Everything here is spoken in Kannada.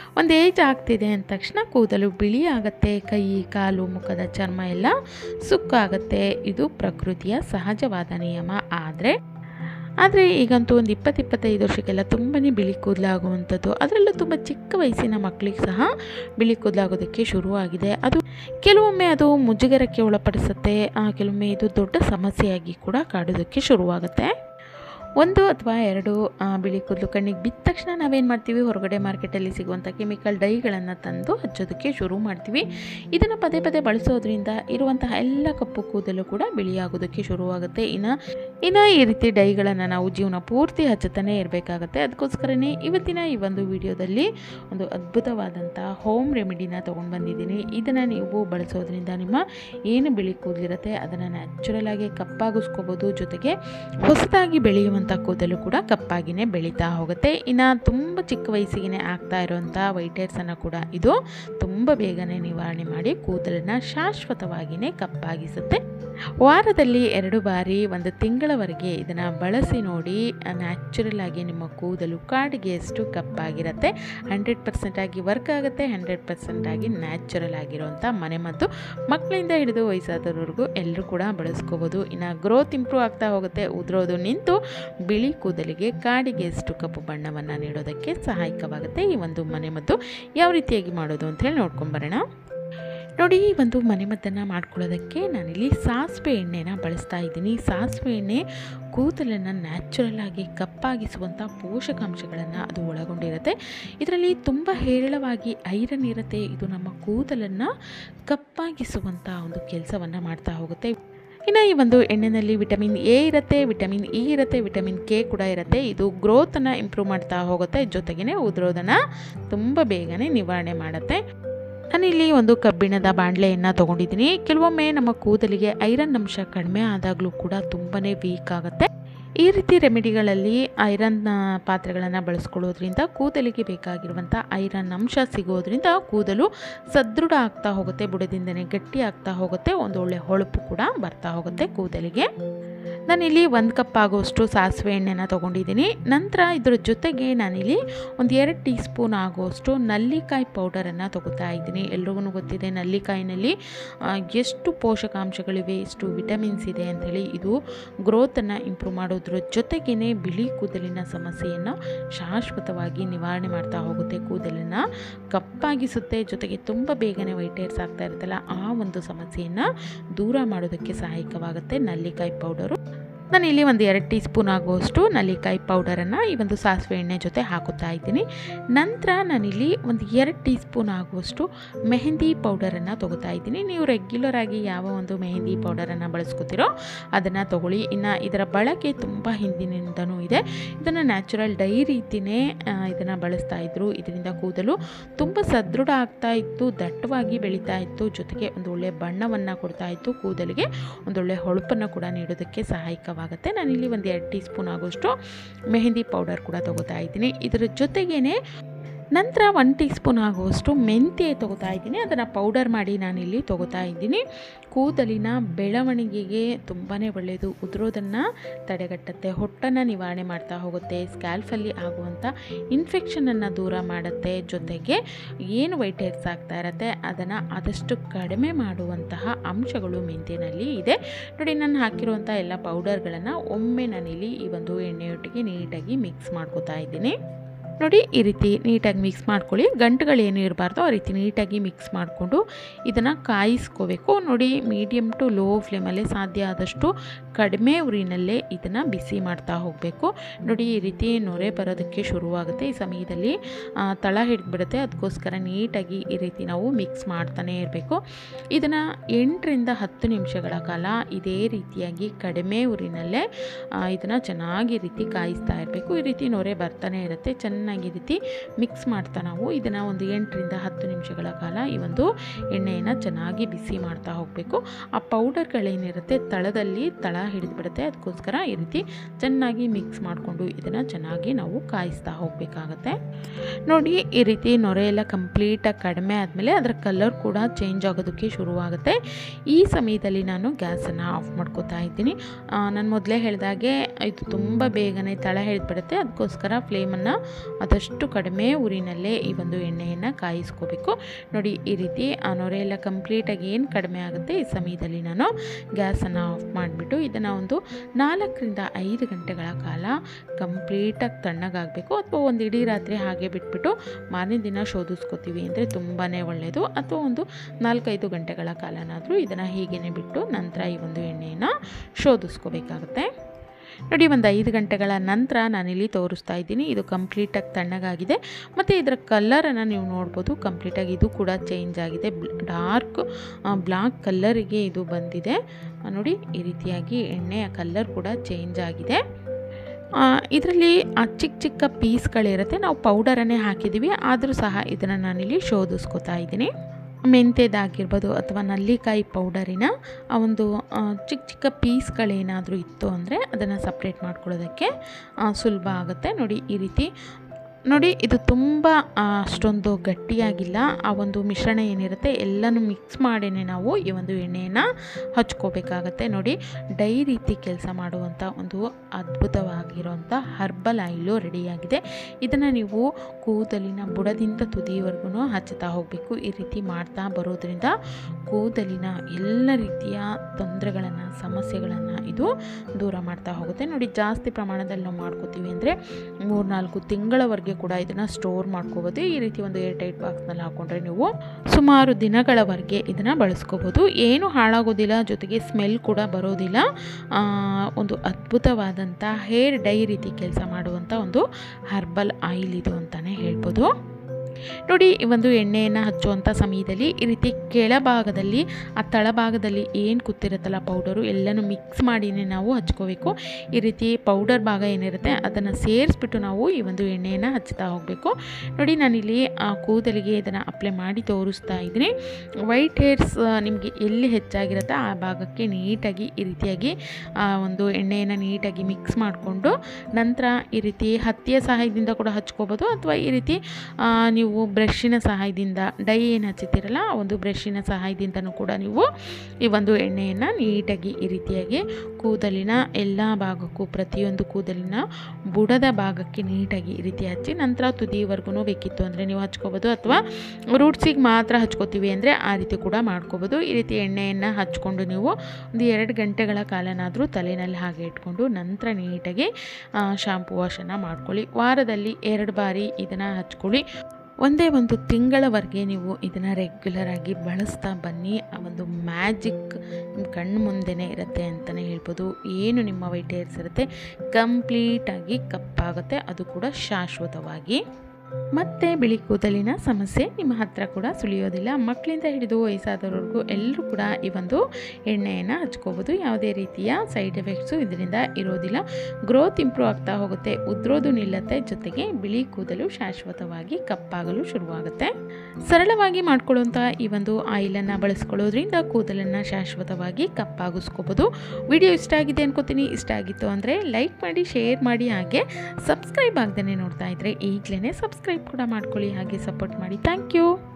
ಒಂದು ಏಜ್ ಆಗ್ತಿದೆ ಅಂದ ತಕ್ಷಣ ಕೂದಲು ಬಿಳಿ ಆಗುತ್ತೆ ಕೈ ಕಾಲು ಮುಖದ ಚರ್ಮ ಎಲ್ಲ ಸುಕ್ಕಾಗುತ್ತೆ ಇದು ಪ್ರಕೃತಿಯ ಸಹಜವಾದ ನಿಯಮ ಆದರೆ ಆದರೆ ಈಗಂತೂ ಒಂದು ಇಪ್ಪತ್ತು ಇಪ್ಪತ್ತೈದು ವರ್ಷಕ್ಕೆಲ್ಲ ತುಂಬಾ ಬಿಳಿ ಕೂದಲಾಗುವಂಥದ್ದು ಅದರಲ್ಲೂ ತುಂಬ ಚಿಕ್ಕ ವಯಸ್ಸಿನ ಮಕ್ಕಳಿಗೆ ಸಹ ಬಿಳಿ ಕೂದಲಾಗೋದಕ್ಕೆ ಶುರುವಾಗಿದೆ ಅದು ಕೆಲವೊಮ್ಮೆ ಅದು ಮುಜುಗರಕ್ಕೆ ಒಳಪಡಿಸುತ್ತೆ ಆ, ಕೆಲವೊಮ್ಮೆ ಇದು ದೊಡ್ಡ ಸಮಸ್ಯೆಯಾಗಿ ಕೂಡ ಕಾಡೋದಕ್ಕೆ ಶುರುವಾಗುತ್ತೆ ಒಂದು ಅಥವಾ ಎರಡು ಆ, ಬಿಳಿ ಕೂದಲು ಕಣ್ಣಿಗೆ ಬಿದ್ದ ತಕ್ಷಣ ನಾವೇನು ಮಾಡ್ತೀವಿ ಹೊರಗಡೆ ಮಾರ್ಕೆಟಲ್ಲಿ ಸಿಗುವಂಥ ಕೆಮಿಕಲ್ ಡೈಗಳನ್ನು ತಂದು ಹಚ್ಚೋದಕ್ಕೆ ಶುರು ಮಾಡ್ತೀವಿ ಇದನ್ನು ಪದೇ ಪದೇ ಬಳಸೋದ್ರಿಂದ ಇರುವಂತಹ ಎಲ್ಲ ಕಪ್ಪು ಕೂದಲು ಕೂಡ ಬಿಳಿಯಾಗೋದಕ್ಕೆ ಶುರುವಾಗುತ್ತೆ ಇನ್ನು ಇನ್ನು ಈ ರೀತಿ ಡೈಗಳನ್ನು ನಾವು ಜೀವನ ಪೂರ್ತಿ ಹಚ್ಚುತ್ತಾನೆ ಇರಬೇಕಾಗತ್ತೆ ಅದಕ್ಕೋಸ್ಕರನೇ ಇವತ್ತಿನ ಈ ಒಂದು ವಿಡಿಯೋದಲ್ಲಿ ಒಂದು ಅದ್ಭುತವಾದಂಥ ಹೋಮ್ ರೆಮಿಡಿನ ತೊಗೊಂಡು ಬಂದಿದ್ದೀನಿ ಇದನ್ನು ನೀವು ಬಳಸೋದ್ರಿಂದ ನಿಮ್ಮ ಏನು ಬಿಳಿ ಕೂದಲಿರುತ್ತೆ ಅದನ್ನು ನ್ಯಾಚುರಲ್ ಆಗಿ ಕಪ್ಪಾಗಿಸ್ಕೋಬೋದು ಜೊತೆಗೆ ಹೊಸದಾಗಿ ಬೆಳೆಯುವಂಥ ಕೂದಲು ಕೂಡ ಕಪ್ಪಾಗಿನೇ ಬೆಳೀತಾ ಹೋಗುತ್ತೆ ಇನ್ನು ತುಂಬ ಚಿಕ್ಕ ವಯಸ್ಸಿಗೆ ಆಗ್ತಾ ಇರುವಂಥ ವೈಟ್ ಹೇರ್ಸನ್ನು ಕೂಡ ಇದು ತುಂಬ ಬೇಗನೆ ನಿವಾರಣೆ ಮಾಡಿ ಕೂದಲನ್ನು ಶಾಶ್ವತವಾಗಿಯೇ ಕಪ್ಪಾಗಿಸುತ್ತೆ ವಾರದಲ್ಲಿ ಎರಡು ಬಾರಿ ಒಂದು ತಿಂಗಳವರೆಗೆ ಇದನ್ನು ಬಳಸಿ ನೋಡಿ ನ್ಯಾಚುರಲ್ ಆಗಿ ನಿಮ್ಮ ಕೂದಲು ಕಾಡಿಗೆಯಷ್ಟು ಕಪ್ಪಾಗಿರುತ್ತೆ ಹಂಡ್ರೆಡ್ ಪರ್ಸೆಂಟ್ ಆಗಿ ವರ್ಕ್ ಆಗುತ್ತೆ ಹಂಡ್ರೆಡ್ ಪರ್ಸೆಂಟ್ ಆಗಿ ನ್ಯಾಚುರಲ್ ಆಗಿರುವಂಥ ಮನೆಮದ್ದು ಮಕ್ಕಳಿಂದ ಹಿಡಿದು ವಯಸ್ಸಾದವ್ರಿಗೂ ಎಲ್ಲರೂ ಕೂಡ ಬಳಸ್ಕೋಬೋದು ಇನ್ನು ಗ್ರೋತ್ ಇಂಪ್ರೂವ್ ಆಗ್ತಾ ಹೋಗುತ್ತೆ ಉದುರೋದು ನಿಂತು ಬಿಳಿ ಕೂದಲಿಗೆ ಕಾಡಿಗೆ ಎಷ್ಟು ಕಪ್ಪು ಬಣ್ಣವನ್ನು ನೀಡೋದಕ್ಕೆ ಸಹಾಯಕವಾಗುತ್ತೆ ಈ ಒಂದು ಮನೆಮದ್ದು ಯಾವ ರೀತಿಯಾಗಿ ಮಾಡೋದು ಅಂತ ಹೇಳಿ ನೋಡ್ಕೊಂಬರೋಣ ನೋಡಿ ಈ ಒಂದು ಮನೆಮದ್ದನ್ನು ಮಾಡ್ಕೊಳ್ಳೋದಕ್ಕೆ ನಾನಿಲ್ಲಿ ಸಾಸಿವೆ ಎಣ್ಣೆನ ಬಳಸ್ತಾ ಇದ್ದೀನಿ ಸಾಸಿವೆ ಎಣ್ಣೆ ಕೂದಲನ್ನು ನ್ಯಾಚುರಲ್ ಆಗಿ ಕಪ್ಪಾಗಿಸುವಂಥ ಪೋಷಕಾಂಶಗಳನ್ನು ಅದು ಒಳಗೊಂಡಿರುತ್ತೆ ಇದರಲ್ಲಿ ತುಂಬ ಹೇರಳವಾಗಿ ಐರನ್ ಇರುತ್ತೆ ಇದು ನಮ್ಮ ಕೂದಲನ್ನು ಕಪ್ಪಾಗಿಸುವಂಥ ಒಂದು ಕೆಲಸವನ್ನು ಮಾಡ್ತಾ ಹೋಗುತ್ತೆ ಇನ್ನು ಈ ಒಂದು ಎಣ್ಣೆಯಲ್ಲಿ ವಿಟಮಿನ್ ಎ ಇರುತ್ತೆ ವಿಟಮಿನ್ ಇ ಇರುತ್ತೆ ವಿಟಮಿನ್ ಕೆ ಕೂಡ ಇರುತ್ತೆ ಇದು ಗ್ರೋತನ್ನು ಇಂಪ್ರೂವ್ ಮಾಡ್ತಾ ಹೋಗುತ್ತೆ ಜೊತೆಗೇ ಉದುರೋದನ್ನು ತುಂಬ ಬೇಗನೆ ನಿವಾರಣೆ ಮಾಡುತ್ತೆ ನಾನಿಲ್ಲಿ ಒಂದು ಕಬ್ಬಿಣದ ಬಾಣಲೆಯನ್ನು ತೊಗೊಂಡಿದ್ದೀನಿ ಕೆಲವೊಮ್ಮೆ ನಮ್ಮ ಕೂದಲಿಗೆ ಐರನ್ ಅಂಶ ಕಡಿಮೆ ಆದಾಗಲೂ ಕೂಡ ತುಂಬಾ ವೀಕ್ ಆಗುತ್ತೆ ಈ ರೀತಿ ರೆಮಿಡಿಗಳಲ್ಲಿ ಐರನ್ ಪಾತ್ರೆಗಳನ್ನು ಬಳಸ್ಕೊಳ್ಳೋದ್ರಿಂದ ಕೂದಲಿಗೆ ಬೇಕಾಗಿರುವಂಥ ಐರನ್ ಅಂಶ ಸಿಗೋದ್ರಿಂದ ಕೂದಲು ಸದೃಢ ಆಗ್ತಾ ಹೋಗುತ್ತೆ ಬುಡದಿಂದನೇ ಗಟ್ಟಿ ಆಗ್ತಾ ಹೋಗುತ್ತೆ ಒಂದು ಒಳ್ಳೆ ಹೊಳಪು ಕೂಡ ಬರ್ತಾ ಹೋಗುತ್ತೆ ಕೂದಲಿಗೆ ನಾನಿಲ್ಲಿ ಒಂದು ಕಪ್ ಆಗುವಷ್ಟು ಸಾಸಿವೆ ಎಣ್ಣೆನ ತೊಗೊಂಡಿದ್ದೀನಿ ನಂತರ ಇದ್ರ ಜೊತೆಗೆ ನಾನಿಲ್ಲಿ ಒಂದು ಎರಡು ಟೀ ಸ್ಪೂನ್ ಆಗುವಷ್ಟು ನಲ್ಲಿಕಾಯಿ ಪೌಡರನ್ನು ತೊಗೋತಾ ಇದ್ದೀನಿ ಎಲ್ರಿಗೂ ಗೊತ್ತಿದೆ ನಲ್ಲಿಕಾಯಿನಲ್ಲಿ ಆ, ಎಷ್ಟು ಪೋಷಕಾಂಶಗಳಿವೆ ಎಷ್ಟು ವಿಟಮಿನ್ಸ್ ಇದೆ ಅಂಥೇಳಿ ಇದು ಗ್ರೋತನ್ನು ಇಂಪ್ರೂವ್ ಮಾಡೋದ್ರ ಜೊತೆಗೇ ಬಿಳಿ ಕೂದಲಿನ ಸಮಸ್ಯೆಯನ್ನು ಶಾಶ್ವತವಾಗಿ ನಿವಾರಣೆ ಮಾಡ್ತಾ ಹೋಗುತ್ತೆ ಕೂದಲನ್ನು ಕಪ್ಪಾಗಿಸುತ್ತೆ ಜೊತೆಗೆ ತುಂಬ ಬೇಗನೆ ವೈಟ್ ಹೇರ್ಸ್ ಆಗ್ತಾ ಇರುತ್ತಲ್ಲ ಆ ಒಂದು ಸಮಸ್ಯೆಯನ್ನು ದೂರ ಮಾಡೋದಕ್ಕೆ ಸಹಾಯಕವಾಗುತ್ತೆ ನಲ್ಲಿಕಾಯಿ ಪೌಡರು ನಾನು ಇಲ್ಲಿ ಒಂದು ಎರಡು ಟೀ ಸ್ಪೂನ್ ಆಗುವಷ್ಟು ನಲ್ಲಿಕಾಯಿ ಪೌಡರನ್ನು ಈ ಒಂದು ಸಾಸಿವೆ ಎಣ್ಣೆ ಜೊತೆ ಹಾಕುತ್ತಾ ಇದ್ದೀನಿ ನಂತರ ನಾನಿಲ್ಲಿ ಒಂದು ಎರಡು ಟೀ ಸ್ಪೂನ್ ಆಗುವಷ್ಟು ಮೆಹಂದಿ ಪೌಡರನ್ನು ತೊಗೋತಾ ಇದ್ದೀನಿ ನೀವು ರೆಗ್ಯುಲರ್ ಆಗಿ ಯಾವ ಒಂದು ಮೆಹಂದಿ ಪೌಡರನ್ನು ಬಳಸ್ಕೊತೀರೋ ಅದನ್ನು ತೊಗೊಳ್ಳಿ ಇನ್ನು ಇದರ ಬಳಕೆ ತುಂಬ ಹಿಂದಿನಿಂದನೂ ಇದೆ ಇದನ್ನು ನ್ಯಾಚುರಲ್ ಡೈ ರೀತಿಯೇ ಇದನ್ನು ಬಳಸ್ತಾ ಇದ್ದರು ಇದರಿಂದ ಕೂದಲು ತುಂಬ ಸದೃಢ ಆಗ್ತಾ ಇತ್ತು ದಟ್ಟವಾಗಿ ಬೆಳೀತಾ ಇತ್ತು ಜೊತೆಗೆ ಒಂದು ಒಳ್ಳೆಯ ಬಣ್ಣವನ್ನು ಕೊಡ್ತಾ ಇತ್ತು ಕೂದಲಿಗೆ ಒಂದೊಳ್ಳೆ ಹೊಳಪನ್ನು ಕೂಡ ನೀಡೋದಕ್ಕೆ ಸಹಾಯಕವಾಗುತ್ತೆ ನಾನಿಲ್ಲಿ ಒಂದು ಎರಡು ಟೀ ಸ್ಪೂನ್ ಆಗೋಷ್ಟು ಮೆಹಂದಿ ಪೌಡರ್ ಕೂಡ ತೊಗೋತಾ ಇದ್ದೀನಿ ಇದರ ಜೊತೆಗೇ ನಂತರ ಒನ್ ಟೀ ಸ್ಪೂನ್ ಆಗುವಷ್ಟು ಮೆಂತ್ಯ ತೊಗೋತಾ ಇದ್ದೀನಿ ಅದನ್ನು ಪೌಡರ್ ಮಾಡಿ ನಾನಿಲ್ಲಿ ತೊಗೋತಾ ಇದ್ದೀನಿ ಕೂದಲಿನ ಬೆಳವಣಿಗೆಗೆ ತುಂಬಾ ಒಳ್ಳೆಯದು ಉದುರೋದನ್ನು ತಡೆಗಟ್ಟುತ್ತೆ ಹೊಟ್ಟನ್ನು ನಿವಾರಣೆ ಮಾಡ್ತಾ ಹೋಗುತ್ತೆ ಸ್ಕ್ಯಾಲ್ಫಲ್ಲಿ ಆಗುವಂಥ ಇನ್ಫೆಕ್ಷನನ್ನು ದೂರ ಮಾಡುತ್ತೆ ಜೊತೆಗೆ ಏನು ವೈಟ್ ಹೇರ್ಸ್ ಆಗ್ತಾ ಇರುತ್ತೆ ಅದನ್ನು ಆದಷ್ಟು ಕಡಿಮೆ ಮಾಡುವಂತಹ ಅಂಶಗಳು ಮೆಂತ್ಯನಲ್ಲಿ ಇದೆ ನೋಡಿ ನಾನು ಹಾಕಿರುವಂಥ ಎಲ್ಲ ಪೌಡರ್ಗಳನ್ನು ಒಮ್ಮೆ ನಾನಿಲ್ಲಿ ಈ ಒಂದು ಎಣ್ಣೆಯೊಟ್ಟಿಗೆ ನೀಟಾಗಿ ಮಿಕ್ಸ್ ಮಾಡ್ಕೋತಾ ಇದ್ದೀನಿ ನೋಡಿ ಈ ರೀತಿ ನೀಟಾಗಿ ಮಿಕ್ಸ್ ಮಾಡ್ಕೊಳ್ಳಿ ಗಂಟುಗಳೇನು ಇರಬಾರ್ದು ಆ ರೀತಿ ನೀಟಾಗಿ ಮಿಕ್ಸ್ ಮಾಡಿಕೊಂಡು ಇದನ್ನು ಕಾಯಿಸ್ಕೋಬೇಕು ನೋಡಿ ಮೀಡಿಯಮ್ ಟು ಲೋ ಫ್ಲೇಮಲ್ಲೇ ಸಾಧ್ಯ ಆದಷ್ಟು ಕಡಿಮೆ ಉರಿನಲ್ಲೇ ಇದನ್ನು ಬಿಸಿ ಮಾಡ್ತಾ ಹೋಗಬೇಕು ನೋಡಿ ಈ ರೀತಿ ನೊರೆ ಬರೋದಕ್ಕೆ ಶುರುವಾಗುತ್ತೆ ಈ ಸಮಯದಲ್ಲಿ ಆ, ತಳ ಹಿಡಿದ್ಬಿಡುತ್ತೆ ಅದಕ್ಕೋಸ್ಕರ ನೀಟಾಗಿ ಈ ರೀತಿ ನಾವು ಮಿಕ್ಸ್ ಮಾಡ್ತಾನೇ ಇರಬೇಕು ಇದನ್ನು ಎಂಟರಿಂದ ಹತ್ತು ನಿಮಿಷಗಳ ಕಾಲ ಇದೇ ರೀತಿಯಾಗಿ ಕಡಿಮೆ ಉರಿನಲ್ಲೇ ಇದನ್ನು ಚೆನ್ನಾಗಿ ಈ ರೀತಿ ಕಾಯಿಸ್ತಾ ಇರಬೇಕು ಈ ರೀತಿ ನೊರೆ ಬರ್ತಾನೆ ಇರುತ್ತೆ ಚೆನ್ನಾಗಿ ಈ ರೀತಿ ಮಿಕ್ಸ್ ಮಾಡ್ತಾ ನಾವು ಇದನ್ನು ಒಂದು ಎಂಟರಿಂದ ಹತ್ತು ನಿಮಿಷಗಳ ಕಾಲ ಈ ಒಂದು ಎಣ್ಣೆಯನ್ನು ಚೆನ್ನಾಗಿ ಬಿಸಿ ಮಾಡ್ತಾ ಹೋಗಬೇಕು ಆ ಪೌಡರ್ಗಳೇನಿರುತ್ತೆ ತಳದಲ್ಲಿ ತಳ ಹಿಡಿದ್ಬಿಡುತ್ತೆ ಅದಕ್ಕೋಸ್ಕರ ಈ ರೀತಿ ಚೆನ್ನಾಗಿ ಮಿಕ್ಸ್ ಮಾಡಿಕೊಂಡು ಇದನ್ನು ಚೆನ್ನಾಗಿ ನಾವು ಕಾಯಿಸ್ತಾ ಹೋಗಬೇಕಾಗತ್ತೆ ನೋಡಿ ಈ ರೀತಿ ನೊರೆ ಎಲ್ಲ ಕಂಪ್ಲೀಟಾಗಿ ಕಡಿಮೆ ಆದಮೇಲೆ ಅದರ ಕಲರ್ ಕೂಡ ಚೇಂಜ್ ಆಗೋದಕ್ಕೆ ಶುರುವಾಗುತ್ತೆ ಈ ಸಮಯದಲ್ಲಿ ನಾನು ಗ್ಯಾಸನ್ನು ಆಫ್ ಮಾಡ್ಕೋತಾ ಇದ್ದೀನಿ ನಾನು ಮೊದಲೇ ಹೇಳಿದಾಗೆ ಇದು ತುಂಬ ಬೇಗನೆ ತಳ ಹಿಡಿದ್ಬಿಡುತ್ತೆ ಅದಕ್ಕೋಸ್ಕರ ಫ್ಲೇಮನ್ನು ಆದಷ್ಟು ಕಡಿಮೆ ಉರಿನಲ್ಲೇ ಈ ಒಂದು ಎಣ್ಣೆಯನ್ನು ಕಾಯಿಸ್ಕೋಬೇಕು ನೋಡಿ ಈ ರೀತಿ ಆ ನೊರೆ ಎಲ್ಲ ಕಂಪ್ಲೀಟಾಗಿ ಏನು ಕಡಿಮೆ ಆಗುತ್ತೆ ಈ ಸಮಯದಲ್ಲಿ ನಾನು ಗ್ಯಾಸನ್ನು ಆಫ್ ಮಾಡಿಬಿಟ್ಟು ಇದನ್ನು ಒಂದು ನಾಲ್ಕರಿಂದ ಐದು ಗಂಟೆಗಳ ಕಾಲ ಕಂಪ್ಲೀಟಾಗಿ ತಣ್ಣಗಾಗಬೇಕು ಅಥವಾ ಒಂದು ಇಡೀ ರಾತ್ರಿ ಹಾಗೆ ಬಿಟ್ಬಿಟ್ಟು ಮಾರನೇ ದಿನ ಶೋಧಿಸ್ಕೋತೀವಿ ಅಂದರೆ ತುಂಬಾ ಒಳ್ಳೆಯದು ಅಥವಾ ಒಂದು ನಾಲ್ಕೈದು ಗಂಟೆಗಳ ಕಾಲನಾದರೂ ಇದನ್ನು ಹೀಗೇ ಬಿಟ್ಟು ನಂತರ ಈ ಒಂದು ಎಣ್ಣೆಯನ್ನು ಶೋಧಿಸ್ಕೋಬೇಕಾಗುತ್ತೆ ನೋಡಿ ಒಂದು ಐದು ಗಂಟೆಗಳ ನಂತರ ನಾನಿಲ್ಲಿ ತೋರಿಸ್ತಾ ಇದ್ದೀನಿ ಇದು ಕಂಪ್ಲೀಟಾಗಿ ತಣ್ಣಗಾಗಿದೆ ಮತ್ತು ಇದರ ಕಲ್ಲರನ್ನು ನೀವು ನೋಡ್ಬೋದು ಕಂಪ್ಲೀಟಾಗಿ ಇದು ಕೂಡ ಚೇಂಜ್ ಆಗಿದೆ ಡಾರ್ಕ್ ಬ್ಲಾಕ್ ಕಲ್ಲರಿಗೆ ಇದು ಬಂದಿದೆ ಆ, ನೋಡಿ ಈ ರೀತಿಯಾಗಿ ಎಣ್ಣೆಯ ಕಲ್ಲರ್ ಕೂಡ ಚೇಂಜ್ ಆಗಿದೆ ಇದರಲ್ಲಿ ಚಿಕ್ಕ ಚಿಕ್ಕ ಪೀಸ್ಗಳಿರುತ್ತೆ ನಾವು ಪೌಡರನ್ನೇ ಹಾಕಿದ್ದೀವಿ ಆದರೂ ಸಹ ಇದನ್ನು ನಾನಿಲ್ಲಿ ಶೋಧಿಸ್ಕೊತಾ ಇದ್ದೀನಿ ಮೆಂತ್ಯದಾಗಿರ್ಬೋದು ಅಥವಾ ನಲ್ಲಿಕಾಯಿ ಪೌಡರಿನ ಆ ಒಂದು ಆ, ಚಿಕ್ಕ ಚಿಕ್ಕ ಪೀಸ್ಗಳೇನಾದರೂ ಇತ್ತು ಅಂದರೆ ಅದನ್ನು ಸಪ್ರೇಟ್ ಮಾಡ್ಕೊಳ್ಳೋದಕ್ಕೆ ಆ, ಸುಲಭ ಆಗುತ್ತೆ ನೋಡಿ ಈ ರೀತಿ ನೋಡಿ ಇದು ತುಂಬ ಆ, ಅಷ್ಟೊಂದು ಗಟ್ಟಿಯಾಗಿಲ್ಲ ಆ ಒಂದು ಮಿಶ್ರಣ ಏನಿರುತ್ತೆ ಎಲ್ಲನೂ ಮಿಕ್ಸ್ ಮಾಡೇ ನಾವು ಈ ಒಂದು ಎಣ್ಣೆಯನ್ನು ಹಚ್ಕೋಬೇಕಾಗತ್ತೆ ನೋಡಿ ಡೈ ರೀತಿ ಕೆಲಸ ಮಾಡುವಂಥ ಒಂದು ಅದ್ಭುತವಾಗಿರುವಂಥ ಹರ್ಬಲ್ ಆಯಿಲು ರೆಡಿಯಾಗಿದೆ ಇದನ್ನು ನೀವು ಕೂದಲಿನ ಬುಡದಿಂದ ತುದಿಯವರೆಗೂ ಹಚ್ಚುತ್ತಾ ಹೋಗಬೇಕು ಈ ರೀತಿ ಮಾಡ್ತಾ ಬರೋದ್ರಿಂದ ಕೂದಲಿನ ಎಲ್ಲ ರೀತಿಯ ತೊಂದರೆಗಳನ್ನು ಸಮಸ್ಯೆಗಳನ್ನು ಇದು ದೂರ ಮಾಡ್ತಾ ಹೋಗುತ್ತೆ ನೋಡಿ ಜಾಸ್ತಿ ಪ್ರಮಾಣದಲ್ಲಿ ನಾವು ಮಾಡ್ಕೋತೀವಿ ಅಂದರೆ ಮೂರ್ನಾಲ್ಕು ತಿಂಗಳವರೆಗೆ ಕೂಡ ಇದನ್ನು ಸ್ಟೋರ್ ಮಾಡ್ಕೋಬೋದು ಈ ರೀತಿ ಒಂದು ಏರ್ ಟೈಟ್ ಬಾಕ್ಸ್ನಲ್ಲಿ ಹಾಕೊಂಡ್ರೆ ನೀವು ಸುಮಾರು ದಿನಗಳವರೆಗೆ ಇದನ್ನು ಬಳಸ್ಕೋಬೋದು ಏನು ಹಾಳಾಗೋದಿಲ್ಲ ಜೊತೆಗೆ ಸ್ಮೆಲ್ ಕೂಡ ಬರೋದಿಲ್ಲ ಆ, ಒಂದು ಅದ್ಭುತವಾದಂಥ ಹೇರ್ ಡೈ ರೀತಿ ಕೆಲಸ ಮಾಡುವಂಥ ಒಂದು ಹರ್ಬಲ್ ಆಯಿಲ್ ಇದು ಅಂತಲೇ ಹೇಳ್ಬೋದು ನೋಡಿ ಈ ಒಂದು ಎಣ್ಣೆಯನ್ನು ಹಚ್ಚುವಂಥ ಸಮಯದಲ್ಲಿ ಈ ರೀತಿ ಕೆಳಭಾಗದಲ್ಲಿ ಆ ತಳಭಾಗದಲ್ಲಿ ಏನು ಕೂತಿರುತ್ತಲ್ಲ ಪೌಡರು ಎಲ್ಲನೂ ಮಿಕ್ಸ್ ಮಾಡಿನೇ ನಾವು ಹಚ್ಕೋಬೇಕು ಈ ರೀತಿ ಪೌಡರ್ ಭಾಗ ಏನಿರುತ್ತೆ ಅದನ್ನು ಸೇರಿಸ್ಬಿಟ್ಟು ನಾವು ಈ ಒಂದು ಎಣ್ಣೆಯನ್ನು ಹಚ್ತಾ ಹೋಗಬೇಕು ನೋಡಿ ನಾನಿಲ್ಲಿ ಆ ಕೂದಲಿಗೆ ಇದನ್ನು ಅಪ್ಲೈ ಮಾಡಿ ತೋರಿಸ್ತಾ ಇದ್ದೀನಿ ವೈಟ್ ಹೇರ್ಸ್ ನಿಮಗೆ ಎಲ್ಲಿ ಹೆಚ್ಚಾಗಿರುತ್ತೆ ಆ ಭಾಗಕ್ಕೆ ನೀಟಾಗಿ ಈ ರೀತಿಯಾಗಿ ಆ ಒಂದು ಎಣ್ಣೆಯನ್ನು ನೀಟಾಗಿ ಮಿಕ್ಸ್ ಮಾಡಿಕೊಂಡು ನಂತರ ಈ ರೀತಿ ಹತ್ತಿಯ ಸಹಾಯದಿಂದ ಕೂಡ ಹಚ್ಕೋಬೋದು ಅಥವಾ ಈ ರೀತಿ ಆ, ನೀವು ಬ್ರಷಿನ ಸಹಾಯದಿಂದ ಡೈ ಏನು ಹಚ್ಚುತ್ತೀರಲ್ಲ ಆ ಒಂದು ಬ್ರಷಿನ ಸಹಾಯದಿಂದನೂ ಕೂಡ ನೀವು ಈ ಒಂದು ಎಣ್ಣೆಯನ್ನು ನೀಟಾಗಿ ಈ ರೀತಿಯಾಗಿ ಕೂದಲಿನ ಎಲ್ಲ ಭಾಗಕ್ಕೂ ಪ್ರತಿಯೊಂದು ಕೂದಲಿನ ಬುಡದ ಭಾಗಕ್ಕೆ ನೀಟಾಗಿ ಈ ರೀತಿ ಹಚ್ಚಿ ನಂತರ ತುದಿವರೆಗೂ ಬೇಕಿತ್ತು ಅಂದರೆ ನೀವು ಹಚ್ಕೋಬೋದು ಅಥವಾ ರೂಟ್ಸಿಗೆ ಮಾತ್ರ ಹಚ್ಕೋತೀವಿ ಅಂದರೆ ಆ ರೀತಿ ಕೂಡ ಮಾಡ್ಕೋಬೋದು ಈ ರೀತಿ ಎಣ್ಣೆಯನ್ನು ಹಚ್ಕೊಂಡು ನೀವು ಒಂದು ಎರಡು ಗಂಟೆಗಳ ಕಾಲನಾದರೂ ತಲೆಯಲ್ಲಿ ಹಾಗೆ ಇಟ್ಕೊಂಡು ನಂತರ ನೀಟಾಗಿ ಶಾಂಪು ವಾಶನ್ನು ಮಾಡ್ಕೊಳ್ಳಿ ವಾರದಲ್ಲಿ ಎರಡು ಬಾರಿ ಇದನ್ನು ಹಚ್ಕೊಳ್ಳಿ ಒಂದೇ ಒಂದು ತಿಂಗಳವರೆಗೆ ನೀವು ಇದನ್ನು ರೆಗ್ಯುಲರ್ ಆಗಿ ಬಳಸ್ತಾ ಬನ್ನಿ ಆ ಒಂದು ಮ್ಯಾಜಿಕ್ ನಿಮ್ಮ ಕಣ್ಣು ಮುಂದೆನೇ ಇರುತ್ತೆ ಅಂತಲೇ ಹೇಳ್ಬೋದು ಏನು ನಿಮ್ಮ ವೈಟ್ ಹೇರ್ಸ್ ಇರುತ್ತೆ ಕಂಪ್ಲೀಟಾಗಿ ಕಪ್ಪಾಗುತ್ತೆ ಅದು ಕೂಡ ಶಾಶ್ವತವಾಗಿ ಮತ್ತು ಬಿಳಿ ಕೂದಲಿನ ಸಮಸ್ಯೆ ನಿಮ್ಮ ಹತ್ರ ಕೂಡ ಸುಳಿಯೋದಿಲ್ಲ ಮಕ್ಕಳಿಂದ ಹಿಡಿದು ವಯಸ್ಸಾದವ್ರಿಗೂ ಎಲ್ಲರೂ ಕೂಡ ಈ ಒಂದು ಎಣ್ಣೆಯನ್ನು ಹಚ್ಕೋಬೋದು ಯಾವುದೇ ರೀತಿಯ ಸೈಡ್ ಎಫೆಕ್ಟ್ಸು ಇದರಿಂದ ಇರೋದಿಲ್ಲ ಗ್ರೋತ್ ಇಂಪ್ರೂವ್ ಆಗ್ತಾ ಹೋಗುತ್ತೆ ಉದ್ರೋದು ನಿಲ್ಲುತ್ತೆ ಜೊತೆಗೆ ಬಿಳಿ ಕೂದಲು ಶಾಶ್ವತವಾಗಿ ಕಪ್ಪಾಗಲು ಶುರುವಾಗುತ್ತೆ ಸರಳವಾಗಿ ಮಾಡ್ಕೊಳ್ಳುವಂಥ ಈ ಒಂದು ಆಯಿಲನ್ನು ಬಳಸ್ಕೊಳ್ಳೋದ್ರಿಂದ ಕೂದಲನ್ನು ಶಾಶ್ವತವಾಗಿ ಕಪ್ಪಾಗಿಸ್ಕೋಬೋದು ವಿಡಿಯೋ ಇಷ್ಟ ಆಗಿದೆ ಅನ್ಕೋತೀನಿ ಇಷ್ಟ ಆಗಿತ್ತು ಅಂದರೆ ಲೈಕ್ ಮಾಡಿ ಶೇರ್ ಮಾಡಿ ಹಾಗೆ ಸಬ್ಸ್ಕ್ರೈಬ್ ಆಗದೇ ನೋಡ್ತಾ ಇದ್ದರೆ ಈಗಲೇ ಸಬ್ಸ್ಕ್ರೈಬ್ ಕೂಡ ಮಾಡ್ಕೊಳ್ಳಿ ಹಾಗೆ ಸಪೋರ್ಟ್ ಮಾಡಿ ಥ್ಯಾಂಕ್ ಯು